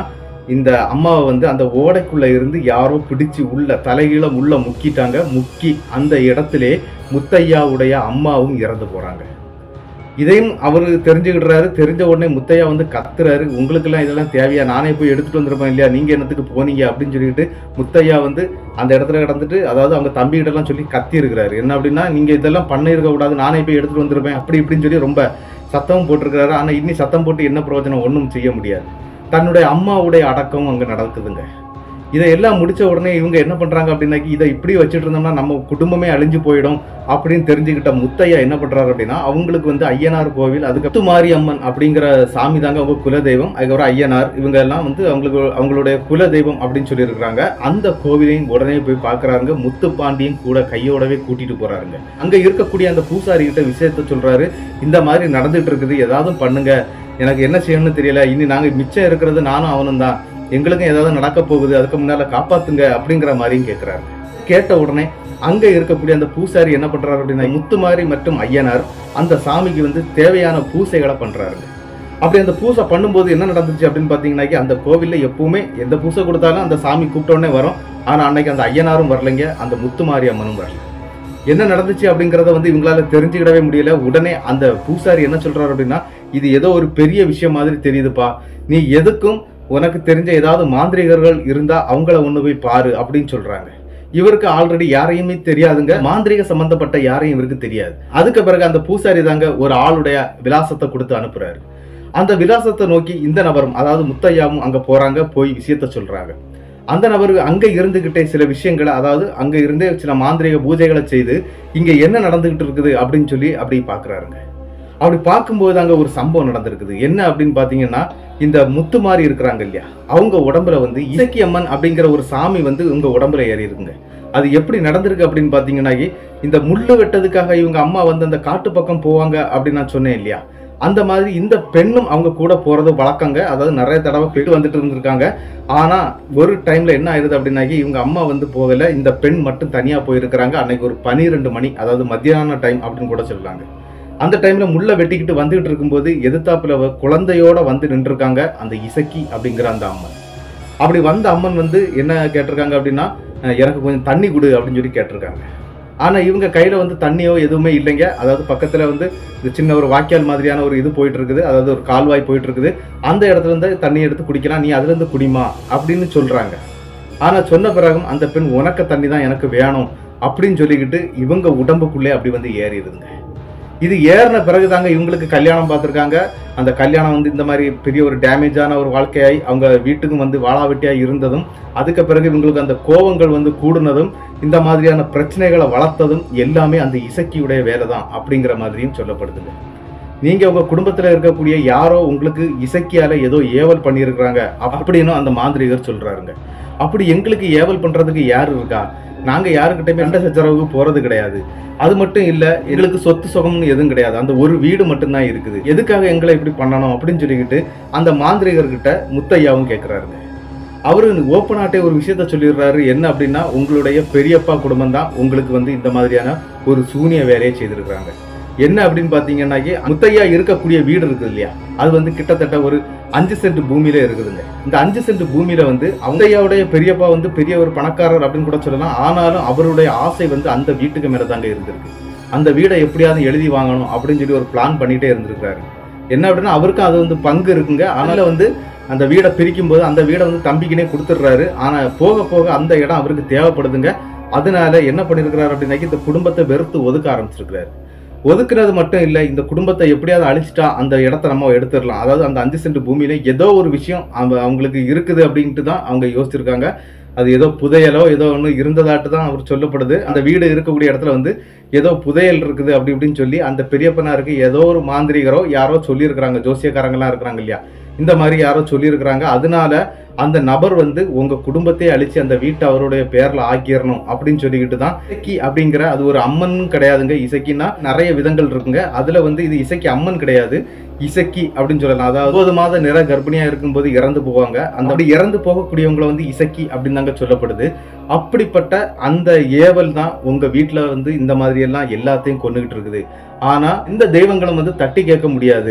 இந்த அம்மாவை வந்து அந்த ஓடைக்குள்ள இருந்து யாரோ பிடிச்சு உள்ள தலைகீழ உள்ள முக்கிட்டாங்க முக்கி அந்த இடத்திலே முத்தையாவுடைய அம்மாவும் இறந்து போறாங்க இதையும் அவரு தெரிஞ்சுக்கிடுறாரு தெரிஞ்ச உடனே முத்தையா வந்து கத்துறாரு உங்களுக்கெல்லாம் இதெல்லாம் தேவையா நானே போய் எடுத்துட்டு வந்திருப்பேன் இல்லையா நீங்க என்னத்துக்கு போனீங்க அப்படின்னு சொல்லிட்டு முத்தையா வந்து அந்த இடத்துல கிடந்துட்டு அதாவது அவங்க தம்பிகிட்ட எல்லாம் சொல்லி கத்தி இருக்கிறாரு என்ன அப்படின்னா நீங்க இதெல்லாம் பண்ணிருக்க கூடாது நானே போய் எடுத்துட்டு வந்திருப்பேன் அப்படி இப்படின்னு சொல்லி ரொம்ப சத்தமும் போட்டிருக்கிறாரு ஆனா இன்னி சத்தம் போட்டு என்ன பிரயோஜனம் ஒன்றும் செய்ய முடியாது தன்னுடைய அம்மாவுடைய அடக்கம் அங்க நடக்குதுங்க இதை எல்லாம் முடிச்ச உடனே இவங்க என்ன பண்றாங்க அப்படின்னாக்கி இதை இப்படி வச்சுட்டு இருந்தோம்னா நம்ம குடும்பமே அழிஞ்சு போயிடும் அப்படின்னு தெரிஞ்சுக்கிட்ட முத்தையா என்ன பண்றாரு அப்படின்னா அவங்களுக்கு வந்து ஐயனார் கோவில் அதுக்கு முத்துமாரி அம்மன் அப்படிங்கிற சாமி தாங்க அவங்க குலதெய்வம் அதுக்கப்புறம் ஐயனார் இவங்க எல்லாம் வந்து அவங்களுக்கு அவங்களுடைய குலதெய்வம் அப்படின்னு சொல்லியிருக்கிறாங்க அந்த கோவிலையும் உடனே போய் பார்க்கறாங்க முத்துப்பாண்டியும் கூட கையோடவே கூட்டிட்டு போறாருங்க அங்க இருக்கக்கூடிய அந்த பூசாரி கிட்ட விஷயத்த சொல்றாரு இந்த மாதிரி நடந்துட்டு இருக்குது ஏதாவது பண்ணுங்க எனக்கு என்ன செய்யணும்னு தெரியல இனி நாங்க மிச்சம் இருக்கிறது நானும் அவனும் தான் எங்களுக்கும் ஏதாவது நடக்க போகுது அதுக்கு முன்னால காப்பாத்துங்க அப்படிங்கிற மாதிரியும் கேட்கிறாரு கேட்ட உடனே அங்க இருக்கக்கூடிய அந்த பூசாரி என்ன பண்றாரு அப்படின்னா முத்துமாரி மற்றும் ஐயனார் அந்த சாமிக்கு வந்து தேவையான பூசைகளை பண்றாருங்க அப்படி அந்த பூசை பண்ணும்போது என்ன நடந்துச்சு அப்படின்னு பாத்தீங்கன்னாக்கி அந்த கோவில்ல எப்பவுமே எந்த பூசை கொடுத்தாலும் அந்த சாமி கூப்பிட்ட உடனே வரும் ஆனா அன்னைக்கு அந்த ஐயனாரும் வரலைங்க அந்த முத்துமாரி அம்மனும் வரல என்ன நடந்துச்சு அப்படிங்கறத வந்து இவங்களால தெரிஞ்சுக்கிடவே முடியல உடனே அந்த பூசாரி என்ன சொல்றாரு அப்படின்னா இது ஏதோ ஒரு பெரிய விஷயம் மாதிரி தெரியுதுப்பா நீ எதுக்கும் உனக்கு தெரிஞ்ச ஏதாவது மாந்திரிகர்கள் இருந்தா அவங்கள ஒண்ணு போய் பாரு அப்படின்னு சொல்றாங்க இவருக்கு ஆல்ரெடி யாரையுமே தெரியாதுங்க மாந்திரிக சம்பந்தப்பட்ட யாரையும் இவருக்கு தெரியாது அதுக்கு பிறகு அந்த பூசாரி தாங்க ஒரு ஆளுடைய விலாசத்தை கொடுத்து அனுப்புறாரு அந்த விலாசத்தை நோக்கி இந்த நபரும் அதாவது முத்தையாவும் அங்க போறாங்க போய் விஷயத்த சொல்றாங்க அந்த நபர் அங்க இருந்துகிட்டே சில விஷயங்களை அதாவது அங்க இருந்தே சில மாந்திரிக பூஜைகளை செய்து இங்க என்ன நடந்துகிட்டு இருக்குது அப்படின்னு சொல்லி அப்படி பாக்குறாருங்க அப்படி பார்க்கும்போது அங்க ஒரு சம்பவம் நடந்திருக்குது என்ன அப்படின்னு பாத்தீங்கன்னா இந்த முத்து மாதிரி இருக்கிறாங்க இல்லையா அவங்க உடம்புல வந்து இசக்கி அம்மன் அப்படிங்கிற ஒரு சாமி வந்து உங்க உடம்புல ஏறி இருக்குங்க அது எப்படி நடந்திருக்கு அப்படின்னு பாத்தீங்கன்னா இந்த முள்ளு வெட்டதுக்காக இவங்க அம்மா வந்து அந்த காட்டு பக்கம் போவாங்க அப்படின்னு நான் சொன்னேன் இல்லையா அந்த மாதிரி இந்த பெண்ணும் அவங்க கூட போறது வழக்கங்க அதாவது நிறைய தடவை போயிட்டு வந்துட்டு இருந்திருக்காங்க ஆனா ஒரு டைம்ல என்ன ஆயிருது அப்படின்னாக்கி இவங்க அம்மா வந்து போகல இந்த பெண் மட்டும் தனியா போயிருக்கிறாங்க அன்னைக்கு ஒரு பனிரெண்டு மணி அதாவது மத்தியான டைம் அப்படின்னு கூட சொல்லலாங்க அந்த டைம்ல முள்ள வெட்டிக்கிட்டு வந்துகிட்டு இருக்கும்போது எதிர்த்தாப்புல அவ குழந்தையோட வந்து நின்றுருக்காங்க அந்த இசக்கி அப்படிங்கிற அந்த அம்மன் அப்படி வந்த அம்மன் வந்து என்ன கேட்டிருக்காங்க அப்படின்னா அஹ் எனக்கு கொஞ்சம் தண்ணி கொடு அப்படின்னு சொல்லி கேட்டிருக்காங்க ஆனா இவங்க கையில வந்து தண்ணியோ எதுவுமே இல்லைங்க அதாவது பக்கத்துல வந்து இந்த சின்ன ஒரு வாய்க்கால் மாதிரியான ஒரு இது போயிட்டு இருக்குது அதாவது ஒரு கால்வாய் போயிட்டு இருக்குது அந்த இடத்துல இருந்து தண்ணி எடுத்து குடிக்கலாம் நீ அதுல இருந்து குடிமா அப்படின்னு சொல்றாங்க ஆனா சொன்ன பிறகும் அந்த பெண் உனக்கு தண்ணி தான் எனக்கு வேணும் அப்படின்னு சொல்லிக்கிட்டு இவங்க உடம்புக்குள்ளே அப்படி வந்து ஏறிடுதுங்க இது ஏறின பிறகு தாங்க இவங்களுக்கு கல்யாணம் பார்த்துருக்காங்க அந்த கல்யாணம் வந்து இந்த மாதிரி பெரிய ஒரு டேமேஜான ஒரு வாழ்க்கையாய் அவங்க வீட்டுக்கும் வந்து வாழாவெட்டியா இருந்ததும் அதுக்கு பிறகு இவங்களுக்கு அந்த கோவங்கள் வந்து கூடுனதும் இந்த மாதிரியான பிரச்சனைகளை வளர்த்ததும் எல்லாமே அந்த இசக்கியுடைய வேலை தான் அப்படிங்கிற மாதிரியும் சொல்லப்படுதுங்க நீங்க உங்க குடும்பத்துல இருக்கக்கூடிய யாரோ உங்களுக்கு இசக்கியால ஏதோ ஏவல் பண்ணியிருக்கிறாங்க அப்படின்னு அந்த மாந்திரிகர் சொல்றாருங்க அப்படி எங்களுக்கு ஏவல் பண்றதுக்கு யார் இருக்கா நாங்க யாருக்கிட்டயுமே சண்டை சச்சரவுக்கு போறது கிடையாது அது மட்டும் இல்ல எங்களுக்கு சொத்து சுகம்னு எதுவும் கிடையாது அந்த ஒரு வீடு மட்டும்தான் இருக்குது எதுக்காக எங்களை இப்படி பண்ணணும் அப்படின்னு சொல்லிக்கிட்டு அந்த மாந்திரிகர்கிட்ட முத்தையாவும் கேட்கிறாருங்க அவரு ஓப்பனாட்டே ஒரு விஷயத்த சொல்லிடுறாரு என்ன அப்படின்னா உங்களுடைய பெரியப்பா குடும்பம் தான் உங்களுக்கு வந்து இந்த மாதிரியான ஒரு சூனிய வேலையை செய்திருக்கிறாங்க என்ன அப்படின்னு பாத்தீங்கன்னாக்கி முத்தையா இருக்கக்கூடிய வீடு இருக்குது இல்லையா அது வந்து கிட்டத்தட்ட ஒரு அஞ்சு சென்ட் பூமியில இருக்குதுங்க இந்த அஞ்சு சென்ட் பூமியில வந்து முத்தையாவுடைய பெரியப்பா வந்து பெரிய ஒரு பணக்காரர் அப்படின்னு கூட சொல்லலாம் ஆனாலும் அவருடைய ஆசை வந்து அந்த வீட்டுக்கு மேல தாங்க இருந்திருக்கு அந்த வீடை எப்படியாவது எழுதி வாங்கணும் அப்படின்னு சொல்லி ஒரு பிளான் பண்ணிட்டே இருந்திருக்காரு என்ன அப்படின்னா அவருக்கும் அது வந்து பங்கு இருக்குங்க அதனால வந்து அந்த வீடை பிரிக்கும் போது அந்த வீடை வந்து தம்பிக்குனே கொடுத்துட்றாரு ஆனா போக போக அந்த இடம் அவருக்கு தேவைப்படுதுங்க அதனால என்ன பண்ணிருக்கிறாரு அப்படின்னாக்கி இந்த குடும்பத்தை வெறுத்து ஒதுக்க ஆரம்பிச்சிருக்கிறாரு ஒதுக்குறது மட்டும் இல்லை இந்த குடும்பத்தை எப்படியாவது அழிச்சிட்டா அந்த இடத்த நம்ம எடுத்துடலாம் அதாவது அந்த அஞ்சு சென்ட் பூமியில ஏதோ ஒரு விஷயம் அவங்க அவங்களுக்கு இருக்குது அப்படின்ட்டு தான் அவங்க யோசிச்சிருக்காங்க அது ஏதோ புதையலோ ஏதோ ஒன்று இருந்ததாட்டு தான் அவர் சொல்லப்படுது அந்த வீடு இருக்கக்கூடிய இடத்துல வந்து ஏதோ புதையல் இருக்குது அப்படி இப்படின்னு சொல்லி அந்த பெரியப்பனாருக்கு ஏதோ ஒரு மாந்திரிகரோ யாரோ சொல்லியிருக்கிறாங்க ஜோசியக்காரங்களாம் இருக்கிறாங்க இல்லையா இந்த மாதிரி யாரோ சொல்லியிருக்கிறாங்க அதனால அந்த நபர் வந்து உங்க குடும்பத்தையே அழிச்சு அந்த வீட்டை அவருடைய பேர்ல ஆக்கிடணும் அப்படின்னு சொல்லிக்கிட்டு தான் இசக்கி அப்படிங்கிற அது ஒரு அம்மன் கிடையாதுங்க இசக்கின்னா நிறைய விதங்கள் இருக்குங்க அதுல வந்து இது இசக்கி அம்மன் கிடையாது இசக்கி அப்படின்னு சொல்லலாம் அதாவது ஒன்பது மாத நிற கர்ப்பிணியா இருக்கும்போது இறந்து போவாங்க அந்த அப்படி இறந்து போகக்கூடியவங்களை வந்து இசக்கி அப்படின்னு தாங்க சொல்லப்படுது அப்படிப்பட்ட அந்த ஏவல் தான் உங்க வீட்டுல வந்து இந்த மாதிரி எல்லாம் எல்லாத்தையும் கொண்டுகிட்டு இருக்குது ஆனா இந்த தெய்வங்களும் வந்து தட்டி கேட்க முடியாது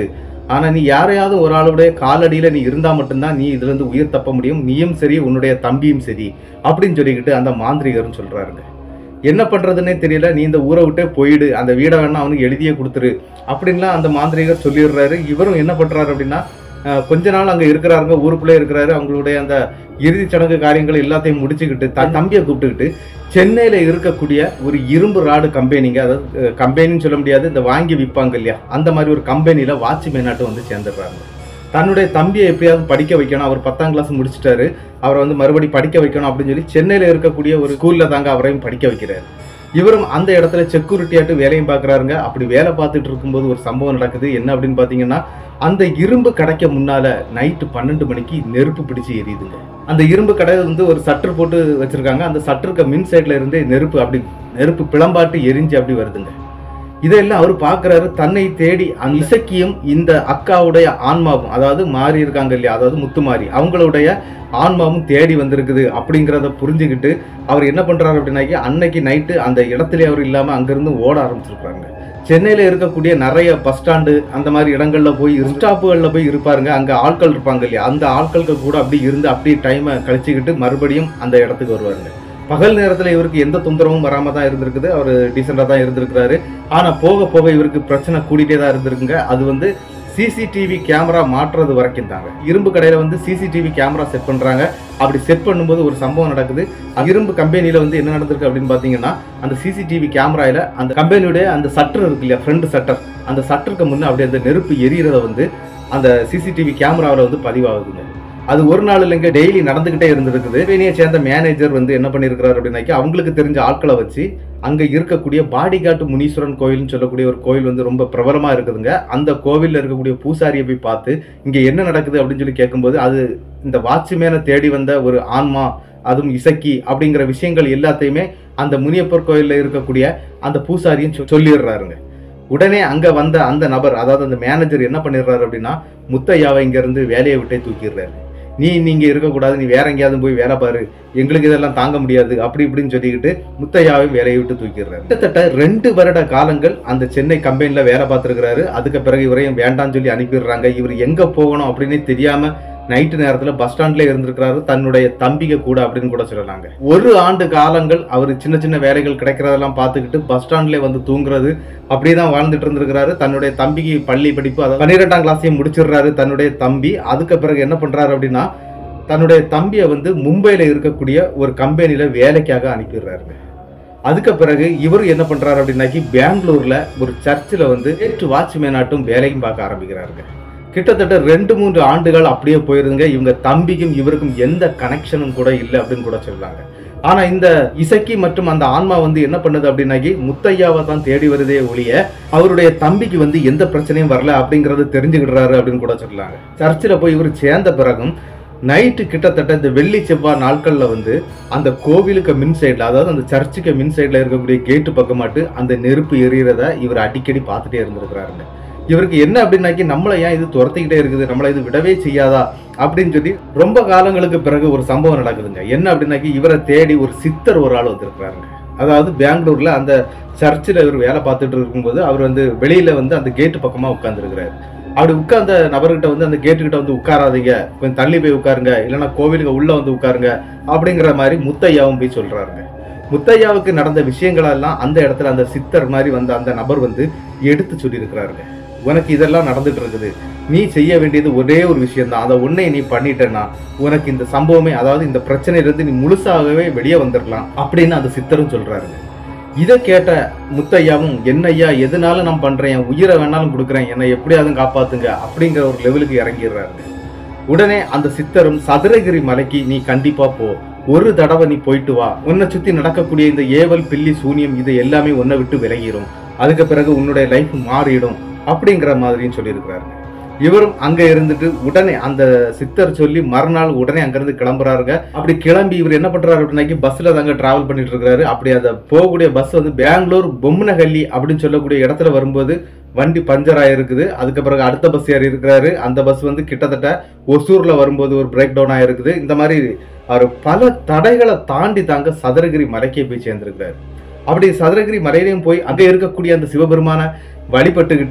ஆனா நீ யாரையாவது ஒரு ஆளுடைய காலடியில நீ இருந்தா மட்டும்தான் நீ இதுல இருந்து உயிர் தப்ப முடியும் நீயும் சரி உன்னுடைய தம்பியும் சரி அப்படின்னு சொல்லிக்கிட்டு அந்த மாந்திரிகர்னு சொல்றாருங்க என்ன பண்றதுன்னே தெரியல நீ இந்த ஊரை விட்டே போயிடு அந்த வீடை வேணா அவனுக்கு எழுதியே கொடுத்துரு அப்படின்லாம் அந்த மாந்திரிகர் சொல்லிடுறாரு இவரும் என்ன பண்றாரு அப்படின்னா அஹ், கொஞ்ச நாள் அங்க இருக்கிறாருங்க ஊருக்குள்ளே இருக்கிறாரு அவங்களுடைய அந்த இறுதிச் சடங்கு காரியங்கள் எல்லாத்தையும் முடிச்சுக்கிட்டு தன் தம்பியை கூப்பிட்டுக்கிட்டு சென்னையில இருக்கக்கூடிய ஒரு இரும்பு ராடு கம்பெனிங்க அதாவது அஹ், கம்பெனின்னு சொல்ல முடியாது இந்த வாங்கி விற்பாங்க இல்லையா அந்த மாதிரி ஒரு கம்பெனியில வாட்ச்மேனாட்டும் வந்து சேர்ந்துடுறாங்க தன்னுடைய தம்பியை எப்படியாவது படிக்க வைக்கணும் அவர் பத்தாம் கிளாஸ் முடிச்சிட்டாரு அவரை வந்து மறுபடி படிக்க வைக்கணும் அப்படின்னு சொல்லி சென்னையில இருக்கக்கூடிய ஒரு ஸ்கூல்ல தாங்க அவரையும் படிக்க வைக்கிறாரு இவரும் அந்த இடத்துல செக்யூரிட்டியாட்டு வேலையும் பார்க்குறாருங்க அப்படி வேலை பார்த்துட்டு இருக்கும்போது ஒரு சம்பவம் நடக்குது என்ன அப்படின்னு பார்த்தீங்கன்னா அந்த இரும்பு கடைக்கு முன்னால நைட்டு பன்னெண்டு மணிக்கு நெருப்பு பிடிச்சு எரியுதுங்க அந்த இரும்பு கடை வந்து ஒரு சட்டர் போட்டு வச்சிருக்காங்க அந்த சட்டருக்கு மின் சைட்ல இருந்து நெருப்பு அப்படி நெருப்பு பிளம்பாட்டு எரிஞ்சு அப்படி வருதுங்க இதெல்லாம் அவர் பார்க்குறாரு தன்னை தேடி அந்த இசக்கியும் இந்த அக்காவுடைய ஆன்மாவும் அதாவது மாறி இருக்காங்க இல்லையா அதாவது முத்துமாரி அவங்களுடைய ஆன்மாவும் தேடி வந்திருக்குது அப்படிங்கிறத புரிஞ்சுக்கிட்டு அவர் என்ன பண்றாரு அப்படின்னாக்கி அன்னைக்கு நைட்டு அந்த இடத்துல அவர் இல்லாம அங்கிருந்து ஓட ஆரம்பிச்சிருக்காங்க சென்னையில இருக்கக்கூடிய நிறைய பஸ் ஸ்டாண்டு அந்த மாதிரி இடங்கள்ல போய் ஸ்டாப்புகள்ல போய் இருப்பாருங்க அங்க ஆட்கள் இருப்பாங்க இல்லையா அந்த ஆட்களுக்கு கூட அப்படி இருந்து அப்படியே டைமை கழிச்சுக்கிட்டு மறுபடியும் அந்த இடத்துக்கு வருவாருங்க பகல் நேரத்துல இவருக்கு எந்த தொந்தரவும் வராம தான் இருந்திருக்குது அவர் டீசெண்டா தான் இருந்திருக்கிறாரு ஆனா போக போக இவருக்கு பிரச்சனை கூடிட்டே தான் இருந்திருக்குங்க அது வந்து சிசிடிவி கேமரா மாற்றுறது வரைக்கும் தாங்க இரும்பு கடையில வந்து சிசிடிவி கேமரா செட் பண்றாங்க அப்படி செட் பண்ணும்போது ஒரு சம்பவம் நடக்குது அந்த இரும்பு கம்பெனியில வந்து என்ன நடந்திருக்கு அப்படின்னு பாத்தீங்கன்னா அந்த சிசிடிவி கேமராயில அந்த கம்பெனியுடைய அந்த சட்டர் இருக்கு இல்லையா ஃப்ரண்ட் சட்டர் அந்த சட்டருக்கு முன்னே அப்படியே அந்த நெருப்பு எரியறத வந்து அந்த சிசிடிவி கேமராவில் வந்து பதிவாகுதுங்க அது ஒரு நாள் இல்லைங்க டெய்லி நடந்துகிட்டே இருந்திருக்குது கம்பெனியை சேர்ந்த மேனேஜர் வந்து என்ன பண்ணியிருக்கிறாரு அப்படின்னாக்கி அவங்களுக்கு தெரிஞ்ச ஆட்களை வச்சு அங்க இருக்கக்கூடிய பாடிகாட்டு முனீஸ்வரன் கோயில்னு சொல்லக்கூடிய ஒரு கோயில் வந்து ரொம்ப பிரபலமா இருக்குதுங்க அந்த கோவில்ல இருக்கக்கூடிய பூசாரியை போய் பார்த்து இங்க என்ன நடக்குது அப்படின்னு சொல்லி கேட்கும்போது அது இந்த வாட்ச்மேனை தேடி வந்த ஒரு ஆன்மா அதுவும் இசக்கி அப்படிங்கிற விஷயங்கள் எல்லாத்தையுமே அந்த முனியப்பர் கோயில்ல இருக்கக்கூடிய அந்த பூசாரியும் சொ- சொல்லிடுறாருங்க உடனே அங்க வந்த அந்த நபர் அதாவது அந்த மேனேஜர் என்ன பண்ணிடுறாரு அப்படின்னா முத்தையாவை இங்க இருந்து வேலையை விட்டே தூக்கிடுறாரு நீ நீங்க இருக்கக்கூடாது நீ வேற எங்கேயாவது போய் வேலை பாரு எங்களுக்கு இதெல்லாம் தாங்க முடியாது அப்படி இப்படின்னு சொல்லிக்கிட்டு முத்தையாவை வேலையை விட்டு தூக்கிடுறாரு கிட்டத்தட்ட ரெண்டு வருட காலங்கள் அந்த சென்னை கம்பெனில வேலை பார்த்துருக்கிறாரு அதுக்கு பிறகு இவரையும் வேண்டாம்னு சொல்லி அனுப்பிடுறாங்க இவர் எங்க போகணும் அப்படின்னு தெரியாம நைட்டு நேரத்துல பஸ் ஸ்டாண்ட்ல இருந்திருக்கிறாரு தன்னுடைய தம்பிக கூட அப்படின்னு கூட சொல்லலாங்க ஒரு ஆண்டு காலங்கள் அவர் சின்ன சின்ன வேலைகள் கிடைக்கிறதெல்லாம் பார்த்துக்கிட்டு பஸ் ஸ்டாண்ட்ல வந்து தூங்குறது அப்படியே தான் வாழ்ந்துட்டு இருந்திருக்கிறாரு தன்னுடைய தம்பிக்கு பள்ளி படிப்பு அதாவது பன்னிரெண்டாம் கிளாஸையும் முடிச்சிடுறாரு தன்னுடைய தம்பி அதுக்கு பிறகு என்ன பண்றாரு அப்படின்னா தன்னுடைய தம்பியை வந்து மும்பையில இருக்கக்கூடிய ஒரு கம்பெனில வேலைக்காக அனுப்பிடுறாருங்க அதுக்கு பிறகு இவர் என்ன பண்றாரு அப்படின்னாக்கி பெங்களூர்ல ஒரு சர்ச்சில் வந்து நேற்று வாட்ச்மேனாட்டும் வேலையும் பார்க்க ஆரம்பிக்கிறாருங்க கிட்டத்தட்ட ரெண்டு மூன்று ஆண்டுகள் அப்படியே போயிருதுங்க இவங்க தம்பிக்கும் இவருக்கும் எந்த கனெக்ஷனும் கூட இல்லை அப்படின்னு கூட சொல்றாங்க ஆனா இந்த இசக்கி மற்றும் அந்த ஆன்மா வந்து என்ன பண்ணுது அப்படின்னாக்கி முத்தையாவை தான் தேடி வருதே ஒழிய அவருடைய தம்பிக்கு வந்து எந்த பிரச்சனையும் வரல அப்படிங்கறது தெரிஞ்சுக்கிடுறாரு அப்படின்னு கூட சொல்லலாங்க சர்ச்சில் போய் இவர் சேர்ந்த பிறகும் நைட்டு கிட்டத்தட்ட இந்த வெள்ளி செவ்வாய் நாட்கள்ல வந்து அந்த கோவிலுக்கு மின் சைடில் அதாவது அந்த சர்ச்சுக்கு மின் சைடில் இருக்கக்கூடிய கேட்டு பக்கமாட்டு அந்த நெருப்பு எரியறத இவர் அடிக்கடி பார்த்துட்டே இருந்திருக்கிறாருங்க இவருக்கு என்ன அப்படின்னாக்கி நம்மளை ஏன் இது துரத்திக்கிட்டே இருக்குது நம்மளை இது விடவே செய்யாதா அப்படின்னு சொல்லி ரொம்ப காலங்களுக்கு பிறகு ஒரு சம்பவம் நடக்குதுங்க என்ன அப்படின்னாக்கி இவரை தேடி ஒரு சித்தர் ஒரு ஆள் வந்திருக்கிறாருங்க அதாவது பெங்களூர்ல அந்த சர்ச்சில் இவர் வேலை பார்த்துட்டு இருக்கும்போது அவர் வந்து வெளியில வந்து அந்த கேட்டு பக்கமா உட்கார்ந்துருக்கிறாரு அப்படி உட்கார்ந்த நபர்கிட்ட வந்து அந்த கேட்டுக்கிட்ட வந்து உட்காராதீங்க கொஞ்சம் தள்ளி போய் உட்காருங்க இல்லைன்னா கோவிலுக்கு உள்ள வந்து உட்காருங்க அப்படிங்கிற மாதிரி முத்தையாவும் போய் சொல்றாருங்க முத்தையாவுக்கு நடந்த விஷயங்களெல்லாம் அந்த இடத்துல அந்த சித்தர் மாதிரி வந்த அந்த நபர் வந்து எடுத்து சொல்லியிருக்கிறாருங்க உனக்கு இதெல்லாம் நடந்துட்டு இருக்குது நீ செய்ய வேண்டியது ஒரே ஒரு விஷயம் தான் அதை உன்னை நீ பண்ணிட்டேன்னா உனக்கு இந்த சம்பவமே அதாவது இந்த பிரச்சனையிலிருந்து நீ முழுசாகவே வெளியே வந்துடலாம் அப்படின்னு அந்த சித்தரும் சொல்றாருங்க இதை கேட்ட முத்தையாவும் என்னய்யா எதனால நான் பண்றேன் என் உயிரை வேணாலும் கொடுக்குறேன் என்னை எப்படியாவது காப்பாத்துங்க அப்படிங்கிற ஒரு லெவலுக்கு இறங்கிடுறாரு உடனே அந்த சித்தரும் சதுரகிரி மலைக்கு நீ கண்டிப்பா போ ஒரு தடவை நீ போயிட்டு வா உன்னை சுத்தி நடக்கக்கூடிய இந்த ஏவல் பில்லி சூனியம் இது எல்லாமே உன்னை விட்டு விலகிரும் அதுக்கு பிறகு உன்னுடைய லைஃப் மாறிடும் அப்படிங்கிற மாதிரியும் சொல்லியிருக்கிறாரு இவரும் அங்க இருந்துட்டு உடனே அந்த சித்தர் சொல்லி மறுநாள் உடனே அங்கிருந்து கிளம்புறாருங்க அப்படி கிளம்பி இவர் என்ன பண்றாரு அப்படின்னாக்கி பஸ்ல தாங்க டிராவல் பண்ணிட்டு இருக்காரு அப்படி அந்த போகக்கூடிய பஸ் வந்து பெங்களூர் பொம்மனஹள்ளி அப்படின்னு சொல்லக்கூடிய இடத்துல வரும்போது வண்டி பஞ்சர் ஆயிருக்குது அதுக்கு பிறகு அடுத்த பஸ் ஏறி இருக்கிறாரு அந்த பஸ் வந்து கிட்டத்தட்ட ஒசூர்ல வரும்போது ஒரு பிரேக் டவுன் ஆயிருக்குது இந்த மாதிரி அவர் பல தடைகளை தாண்டி தாங்க சதுரகிரி மலைக்கே போய் சேர்ந்திருக்கிறாரு அப்படி சதுரகிரி மலையிலையும் போய் அங்கே இருக்கக்கூடிய அந்த சிவபெருமான வழிபட்டுக்கிட்டு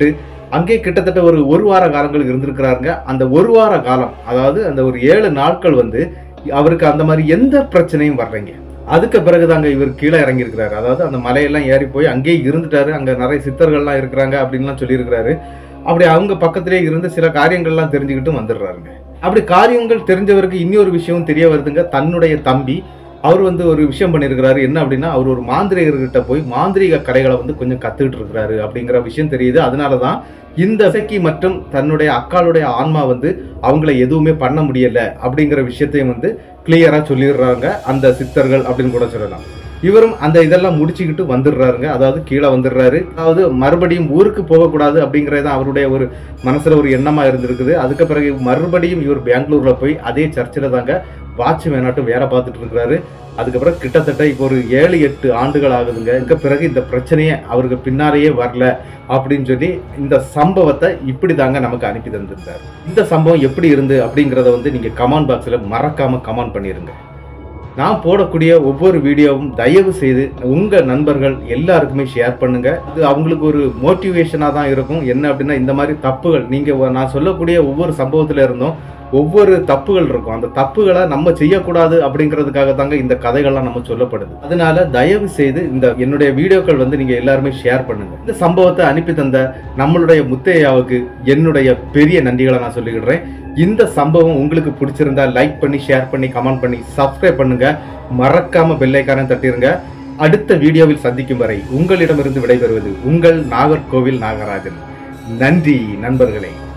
அங்கே கிட்டத்தட்ட ஒரு ஒரு வார காலங்கள் இருந்திருக்கிறாருங்க அந்த ஒரு வார காலம் அதாவது அந்த ஒரு ஏழு நாட்கள் வந்து அவருக்கு அந்த மாதிரி எந்த பிரச்சனையும் வர்றீங்க அதுக்கு பிறகுதாங்க இவர் கீழே இறங்கி இருக்கிறாரு அதாவது அந்த மலையெல்லாம் ஏறி போய் அங்கேயே இருந்துட்டாரு அங்க நிறைய சித்தர்கள்லாம் இருக்கிறாங்க அப்படின்லாம் சொல்லியிருக்கிறாரு அப்படி அவங்க பக்கத்திலே இருந்து சில காரியங்கள்லாம் தெரிஞ்சுக்கிட்டு வந்துடுறாருங்க அப்படி காரியங்கள் தெரிஞ்சவருக்கு இன்னொரு விஷயம் தெரிய வருதுங்க தன்னுடைய தம்பி அவர் வந்து ஒரு விஷயம் பண்ணியிருக்கிறாரு என்ன அப்படின்னா அவர் ஒரு மாந்திரிகர்கிட்ட போய் மாந்திரீக கலைகளை வந்து கொஞ்சம் கத்துக்கிட்டு இருக்கிறாரு அப்படிங்கிற விஷயம் தெரியுது அதனால தான் இந்த இசைக்கு மற்றும் தன்னுடைய அக்காளுடைய ஆன்மா வந்து அவங்கள எதுவுமே பண்ண முடியல அப்படிங்கிற விஷயத்தையும் வந்து கிளியரா சொல்லிடுறாங்க அந்த சித்தர்கள் அப்படின்னு கூட சொல்லலாம் இவரும் அந்த இதெல்லாம் முடிச்சுக்கிட்டு வந்துடுறாருங்க அதாவது கீழே வந்துடுறாரு அதாவது மறுபடியும் ஊருக்கு போகக்கூடாது அப்படிங்கிறது தான் அவருடைய ஒரு மனசுல ஒரு எண்ணமா இருந்திருக்குது அதுக்கு பிறகு மறுபடியும் இவர் பெங்களூர்ல போய் அதே சர்ச்சில் தாங்க வாட்ச்மேனாட்டும் வேலை பார்த்துட்டு இருக்கிறாரு அதுக்கப்புறம் கிட்டத்தட்ட இப்போ ஒரு ஏழு எட்டு ஆண்டுகள் ஆகுதுங்க இதுக்கு பிறகு இந்த பிரச்சனையே அவருக்கு பின்னாலேயே வரல அப்படின்னு சொல்லி இந்த சம்பவத்தை இப்படி தாங்க நமக்கு அனுப்பி தந்திருந்தார் இந்த சம்பவம் எப்படி இருந்து அப்படிங்கிறத வந்து நீங்க கமெண்ட் பாக்ஸ்ல மறக்காம கமெண்ட் பண்ணிருங்க நான் போடக்கூடிய ஒவ்வொரு வீடியோவும் தயவு செய்து உங்க நண்பர்கள் எல்லாருக்குமே ஷேர் பண்ணுங்க இது அவங்களுக்கு ஒரு மோட்டிவேஷனா தான் இருக்கும் என்ன அப்படின்னா இந்த மாதிரி தப்புகள் நீங்க ஒ- நான் சொல்லக்கூடிய ஒவ்வொரு சம்பவத்துல இருந்தும் ஒவ்வொரு தப்புகள் இருக்கும் அந்த தப்புகளை நம்ம செய்யக்கூடாது அப்படிங்கிறதுக்காக தாங்க இந்த கதைகள்லாம் நம்ம சொல்லப்படுது அதனால தயவு செய்து இந்த என்னுடைய வீடியோக்கள் வந்து நீங்க எல்லாருமே ஷேர் பண்ணுங்க இந்த சம்பவத்தை அனுப்பி தந்த நம்மளுடைய முத்தையாவுக்கு என்னுடைய பெரிய நன்றிகளை நான் சொல்லிக்கிடுறேன் இந்த சம்பவம் உங்களுக்கு பிடிச்சிருந்தா லைக் பண்ணி ஷேர் பண்ணி கமெண்ட் பண்ணி சப்ஸ்கிரைப் பண்ணுங்க மறக்காம பெல்லைக்கான தட்டிருங்க அடுத்த வீடியோவில் சந்திக்கும் வரை உங்களிடமிருந்து விடைபெறுவது உங்கள் நாகர்கோவில் நாகராஜன் நன்றி நண்பர்களே